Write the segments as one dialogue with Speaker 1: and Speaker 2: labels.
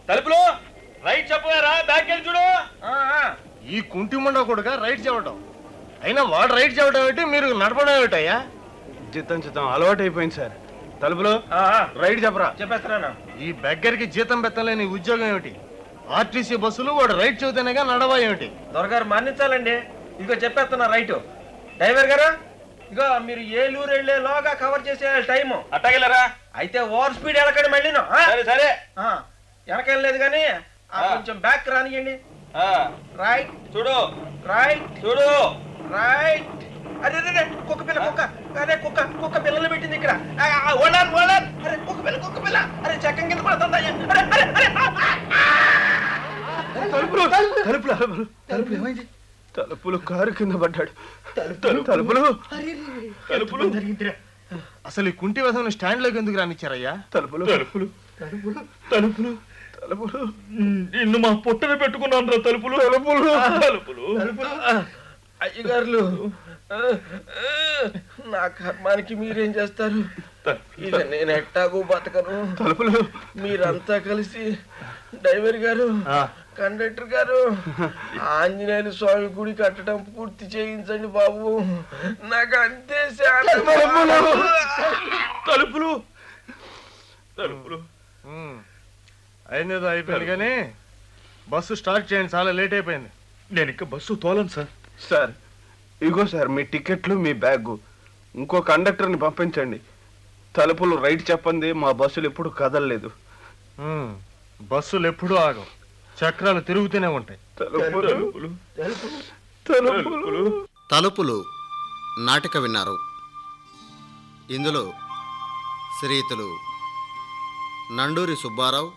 Speaker 1: తలుపులు రైట్ చెప్పారా బ్యాక్ వెళ్ళి చూడు
Speaker 2: ఆ, ఆ.
Speaker 3: ఈ కుంటి ముండ కొడుక రైట్ చెప్పడం అయినా వాడు రైట్ చెప్పడం ఏంటి మీరు నడపడం ఏమిటయ్యా
Speaker 4: చిత్తం చిత్తం అలవాటు అయిపోయింది సార్ తలుపులో
Speaker 2: ఆ, ఆ.
Speaker 4: రైట్ చెప్పరా
Speaker 2: చెప్పేస్తున్నాను
Speaker 3: ఈ బెగ్గరికి జీతం బెత్తలేని ఉద్యోగం ఏమిటి ఆర్టీసీ బస్సులు వాడు రైట్ చెబితేనేగా నడవా ఏమిటి
Speaker 2: దొరగారు మన్నించాలండి ఇదిగో చెప్పేస్తున్నా రైట్ డ్రైవర్ గారు ఇగో మీరు ఏలూరు వెళ్ళేలోగా కవర్ చేసే టైము
Speaker 1: అట్టగలరా
Speaker 2: అయితే ఓవర్ స్పీడ్ వెళ్ళకండి మళ్ళీ
Speaker 1: సరే సరే
Speaker 2: వెనకెళ్ళలేదు కానీ ఆ,
Speaker 1: ఆ.
Speaker 2: కొంచెం బ్యాక్ రానియండి
Speaker 1: ఆ,
Speaker 2: రైట్
Speaker 1: చూడు
Speaker 2: రైట్
Speaker 1: చూడు
Speaker 2: రైట్ అరే అరే, అరే కుక్క పిల్ల కుక్క అరే కుక్క కుక్క పిల్లలు పెట్టింది ఇక్కడ ఆ, ఆ, ఓడాన్ ఓడాన్ అరే కుక్క పిల్ల కుక్క పిల్ల అరే చక్కం కింద పడుతుంది అయ్యా. అరే అరే అరే ఆ, ఆ, ఆ.
Speaker 4: తలుపులు తలుపులు తలుపులు తలుపులు ఏమైంది తలుపులు కారు కింద పడ్డాడు తలుపులు తలుపులు
Speaker 3: అసలు ఈ కుంటి వ్యసనం స్టాండ్ లోకి ఎందుకు రానిచ్చారయ్యా
Speaker 4: తలుపులు తలుపులు తలుపులు తలుపులు తలుపులు
Speaker 1: నిన్ను మా పొట్టన పెట్టుకున్నాను రా తలుపులు తలుపులు తలుపులు
Speaker 2: అయ్యగారులు ఆ, ఆ, నా కర్మానికి మీరేం చేస్తారు ఇక నేను ఎట్టాగో బతకను
Speaker 4: తలుపులు
Speaker 2: మీరంతా కలిసి డ్రైవర్ గారు కండక్టర్ గారు ఆంజనేయుల స్వామి గుడి కట్టడం పూర్తి చేయించండి బాబు నాకు అంతే శాంతం.
Speaker 1: తలుపులు తలుపులు
Speaker 3: ఉమ్. అయిందేదో అయిపోయింది కానీ బస్సు స్టార్ట్ చేయండి చాలా లేట్ అయిపోయింది
Speaker 1: నేను ఇంకా బస్సు తోలను సార్
Speaker 4: సార్ ఇగో సార్ మీ టికెట్లు మీ బ్యాగు ఇంకో కండక్టర్ని పంపించండి తలుపులు రైట్ చెప్పండి మా బస్సులు ఎప్పుడు కదలలేదు
Speaker 3: ఉమ్. బస్సులు ఎప్పుడూ ఆగవు చక్రాలు తిరుగుతూనే ఉంటాయి
Speaker 4: తలుపులు
Speaker 1: తలుపులు
Speaker 4: తలుపులు
Speaker 5: తలుపులు నాటిక విన్నారు ఇందులో శ్రీయుతులు Nanduri Subbarao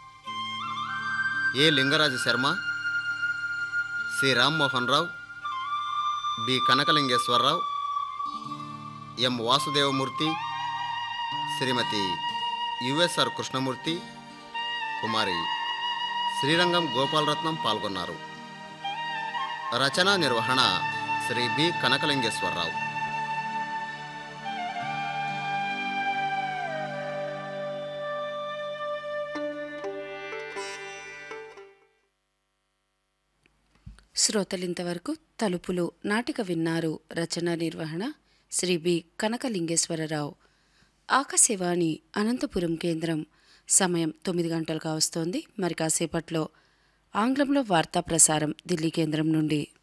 Speaker 5: A Lingaraju Sharma C Rammohan Rao B Kanakalingeswararao M Vasudevamurthy Shrimati USR Krishnamurthy Kumari Srirangam Gopalaratnam పాల్గొన్నారు రచనా నిర్వహణ శ్రీ బి కనకలింగేశ్వరరావు
Speaker 6: శ్రోతలింతవరకు తలుపులు నాటిక విన్నారు రచన నిర్వహణ శ్రీ బి కనకలింగేశ్వరరావు ఆకాశవాణి అనంతపురం కేంద్రం సమయం తొమ్మిది గంటలుగా వస్తోంది మరి కాసేపట్లో ఆంగ్లంలో వార్తా ప్రసారం ఢిల్లీ కేంద్రం నుండి